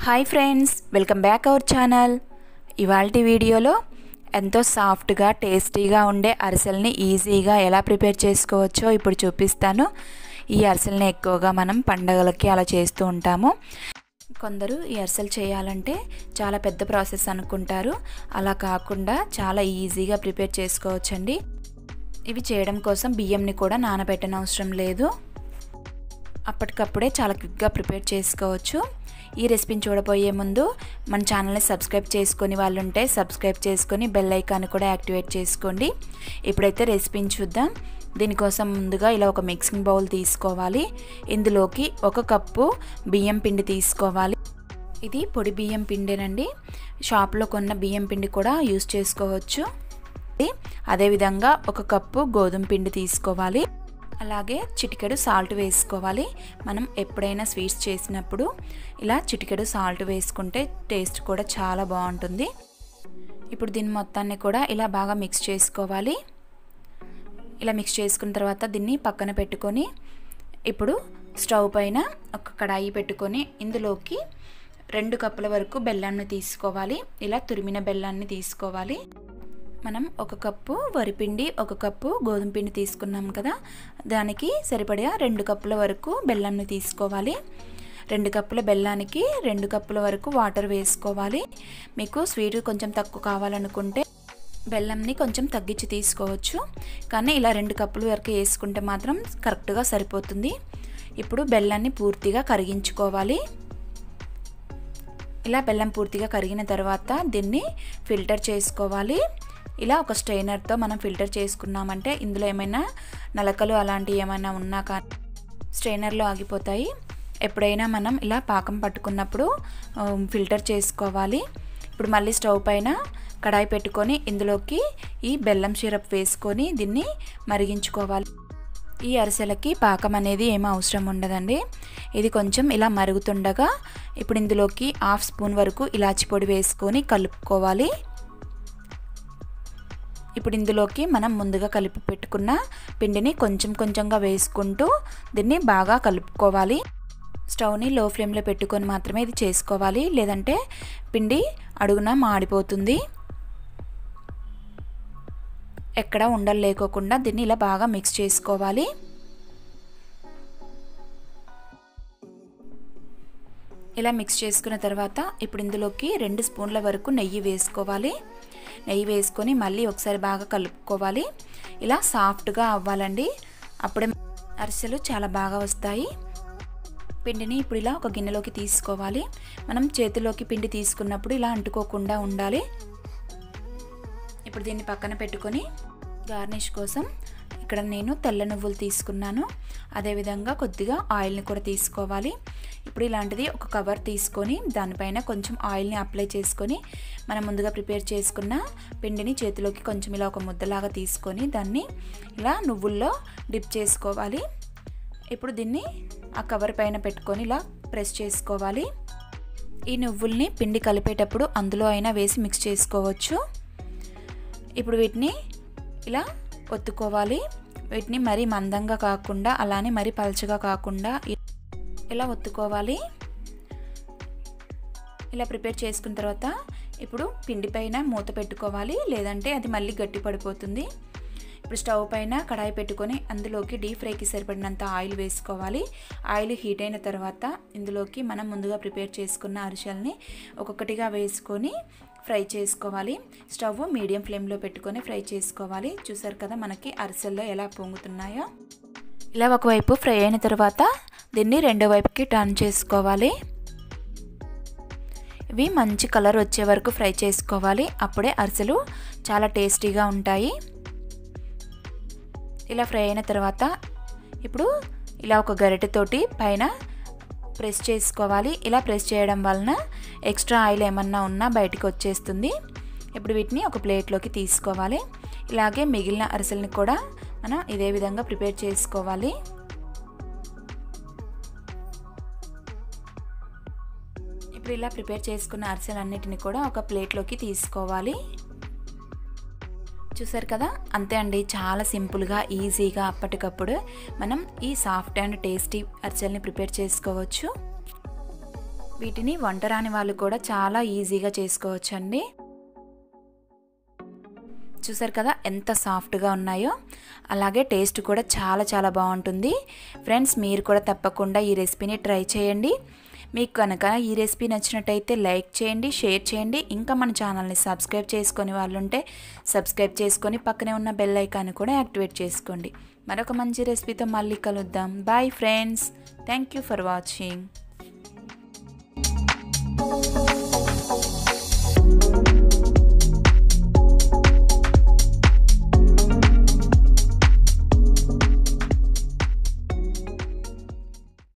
hi friends welcome back our channel ఇవాళ వీడియోలో ఎంతో సాఫ్ట్గా టేస్టీగా ఉండే అరిసెల్ని ఈజీగా ఎలా ప్రిపేర్ చేసుకోవచ్చో ఇప్పుడు చూపిస్తాను ఈ అరిసెల్ని ఎక్కువగా మనం పండగలకి అలా చేస్తూ ఉంటాము కొందరు ఈ అరిసెలు చేయాలంటే చాలా పెద్ద ప్రాసెస్ అనుకుంటారు అలా కాకుండా చాలా ఈజీగా ప్రిపేర్ చేసుకోవచ్చండి ఇవి చేయడం కోసం బియ్యంని కూడా నానబెట్టనవసరం లేదు అప్పటికప్పుడే చాలా క్విక్గా ప్రిపేర్ చేసుకోవచ్చు ఈ రెసిపీని చూడబోయే ముందు మన ఛానల్ని సబ్స్క్రైబ్ చేసుకొని వాళ్ళు ఉంటే సబ్స్క్రైబ్ చేసుకొని బెల్ ఐకాన్ కూడా యాక్టివేట్ చేసుకోండి ఇప్పుడైతే రెసిపీని చూద్దాం దీనికోసం ముందుగా ఇలా ఒక మిక్సింగ్ బౌల్ తీసుకోవాలి ఇందులోకి ఒక కప్పు బియ్యం పిండి తీసుకోవాలి ఇది పొడి బియ్యం పిండేనండి షాప్లో కొన్న బియ్యం పిండి కూడా యూస్ చేసుకోవచ్చు అదేవిధంగా ఒక కప్పు గోధుమ పిండి తీసుకోవాలి అలాగే చిటికెడు సాల్ట్ వేసుకోవాలి మనం ఎప్పుడైనా స్వీట్స్ చేసినప్పుడు ఇలా చిటికెడు సాల్ట్ వేసుకుంటే టేస్ట్ కూడా చాలా బాగుంటుంది ఇప్పుడు దీని మొత్తాన్ని కూడా ఇలా బాగా మిక్స్ చేసుకోవాలి ఇలా మిక్స్ చేసుకున్న తర్వాత దీన్ని పక్కన పెట్టుకొని ఇప్పుడు స్టవ్ పైన ఒక కడాయి పెట్టుకొని ఇందులోకి రెండు కప్పుల వరకు బెల్లాన్ని తీసుకోవాలి ఇలా తురిమిన బెల్లాన్ని తీసుకోవాలి మనం ఒక కప్పు వరిపిండి ఒక కప్పు గోధుమ పిండి తీసుకున్నాం కదా దానికి సరిపడా రెండు కప్పుల వరకు బెల్లాన్ని తీసుకోవాలి రెండు కప్పుల బెల్లానికి రెండు కప్పుల వరకు వాటర్ వేసుకోవాలి మీకు స్వీట్ కొంచెం తక్కువ కావాలనుకుంటే బెల్లంని కొంచెం తగ్గించి తీసుకోవచ్చు కానీ ఇలా రెండు కప్పుల వరకు వేసుకుంటే మాత్రం కరెక్ట్గా సరిపోతుంది ఇప్పుడు బెల్లాన్ని పూర్తిగా కరిగించుకోవాలి ఇలా బెల్లం పూర్తిగా కరిగిన తర్వాత దీన్ని ఫిల్టర్ చేసుకోవాలి ఇలా ఒక స్ట్రైనర్తో మనం ఫిల్టర్ చేసుకున్నామంటే ఇందులో ఏమైనా నలకలు అలాంటివి ఏమైనా ఉన్నా కానీ స్ట్రైనర్లో ఆగిపోతాయి ఎప్పుడైనా మనం ఇలా పాకం పట్టుకున్నప్పుడు ఫిల్టర్ చేసుకోవాలి ఇప్పుడు మళ్ళీ స్టవ్ పైన కడాయి పెట్టుకొని ఇందులోకి ఈ బెల్లం సిరప్ వేసుకొని దీన్ని మరిగించుకోవాలి ఈ అరిసెలకి పాకం అనేది ఏం అవసరం ఉండదండి ఇది కొంచెం ఇలా మరుగుతుండగా ఇప్పుడు ఇందులోకి హాఫ్ స్పూన్ వరకు ఇలాచి పొడి వేసుకొని కలుపుకోవాలి ఇప్పుడు ఇందులోకి మనం ముందుగా కలిపి పెట్టుకున్న పిండిని కొంచెం కొంచెంగా వేసుకుంటూ దీన్ని బాగా కలుపుకోవాలి స్టవ్ని లో ఫ్లేమ్లో పెట్టుకొని మాత్రమే ఇది చేసుకోవాలి లేదంటే పిండి అడుగున మాడిపోతుంది ఎక్కడ ఉండలు లేకోకుండా దీన్ని ఇలా బాగా మిక్స్ చేసుకోవాలి ఇలా మిక్స్ చేసుకున్న తర్వాత ఇప్పుడు ఇందులోకి రెండు స్పూన్ల వరకు నెయ్యి వేసుకోవాలి నెయ్యి వేసుకొని మళ్ళీ ఒకసారి బాగా కలుపుకోవాలి ఇలా సాఫ్ట్గా అవ్వాలండి అప్పుడే అరిసెలు చాలా బాగా వస్తాయి పిండిని ఇప్పుడు ఇలా ఒక గిన్నెలోకి తీసుకోవాలి మనం చేతిలోకి పిండి తీసుకున్నప్పుడు ఇలా అంటుకోకుండా ఉండాలి ఇప్పుడు దీన్ని పక్కన పెట్టుకొని గార్నిష్ కోసం ఇక్కడ నేను తెల్ల నువ్వులు తీసుకున్నాను అదేవిధంగా కొద్దిగా ఆయిల్ని కూడా తీసుకోవాలి ఇప్పుడు ఇలాంటిది ఒక కవర్ తీసుకొని దానిపైన కొంచెం ఆయిల్ని అప్లై చేసుకొని మనం ముందుగా ప్రిపేర్ చేసుకున్న పిండిని చేతిలోకి కొంచెం ఇలా ఒక ముద్దలాగా తీసుకొని దాన్ని ఇలా నువ్వుల్లో డిప్ చేసుకోవాలి ఇప్పుడు దీన్ని ఆ కవర్ పైన పెట్టుకొని ఇలా ప్రెస్ చేసుకోవాలి ఈ నువ్వుల్ని పిండి కలిపేటప్పుడు అందులో అయినా వేసి మిక్స్ చేసుకోవచ్చు ఇప్పుడు వీటిని ఇలా ఒత్తుకోవాలి వీటిని మరీ మందంగా కాకుండా అలానే మరీ పలచగా కాకుండా ఇలా ఒత్తుకోవాలి ఇలా ప్రిపేర్ చేసుకున్న తర్వాత ఇప్పుడు పిండి పైన మూత పెట్టుకోవాలి లేదంటే అది మళ్ళీ గట్టి పడిపోతుంది ఇప్పుడు స్టవ్ పైన కడాయి పెట్టుకొని అందులోకి డీప్ ఫ్రైకి సరిపడినంత ఆయిల్ వేసుకోవాలి ఆయిల్ హీట్ అయిన తర్వాత ఇందులోకి మనం ముందుగా ప్రిపేర్ చేసుకున్న అరిసెల్ని ఒక్కొక్కటిగా వేసుకొని ఫ్రై చేసుకోవాలి స్టవ్ మీడియం ఫ్లేమ్లో పెట్టుకొని ఫ్రై చేసుకోవాలి చూసారు కదా మనకి అరిసెల్లో ఎలా పొంగుతున్నాయో ఇలా ఒకవైపు ఫ్రై అయిన తర్వాత దీన్ని రెండో వైపుకి టర్న్ చేసుకోవాలి ఇవి మంచి కలర్ వచ్చే వరకు ఫ్రై చేసుకోవాలి అప్పుడే అరిసెలు చాలా టేస్టీగా ఉంటాయి ఇలా ఫ్రై అయిన తర్వాత ఇప్పుడు ఇలా ఒక గరిటెతోటి పైన ప్రెస్ చేసుకోవాలి ఇలా ప్రెస్ చేయడం వలన ఎక్స్ట్రా ఆయిల్ ఏమన్నా ఉన్నా బయటికి వచ్చేస్తుంది ఇప్పుడు వీటిని ఒక ప్లేట్లోకి తీసుకోవాలి ఇలాగే మిగిలిన అరిసెల్ని కూడా మనం ఇదే విధంగా ప్రిపేర్ చేసుకోవాలి ఇప్పుడు ఇలా ప్రిపేర్ చేసుకున్న అరిసెలన్నిటిని కూడా ఒక ప్లేట్లోకి తీసుకోవాలి చూసారు కదా అంతే అండి చాలా సింపుల్గా ఈజీగా అప్పటికప్పుడు మనం ఈ సాఫ్ట్ అండ్ టేస్టీ అరిసెల్ని ప్రిపేర్ చేసుకోవచ్చు వీటిని వంట రాని వాళ్ళు కూడా చాలా ఈజీగా చేసుకోవచ్చండి చూసారు కదా ఎంత సాఫ్ట్గా ఉన్నాయో అలాగే టేస్ట్ కూడా చాలా చాలా బాగుంటుంది ఫ్రెండ్స్ మీరు కూడా తప్పకుండా ఈ రెసిపీని ట్రై చేయండి మీకు కనుక ఈ రెసిపీ నచ్చినట్టయితే లైక్ చేయండి షేర్ చేయండి ఇంకా మన ఛానల్ని సబ్స్క్రైబ్ చేసుకొని వాళ్ళు ఉంటే సబ్స్క్రైబ్ చేసుకొని పక్కనే ఉన్న బెల్ ఐకాన్ కూడా యాక్టివేట్ చేసుకోండి మరొక మంచి రెసిపీతో మళ్ళీ కలుద్దాం bye friends thank you for watching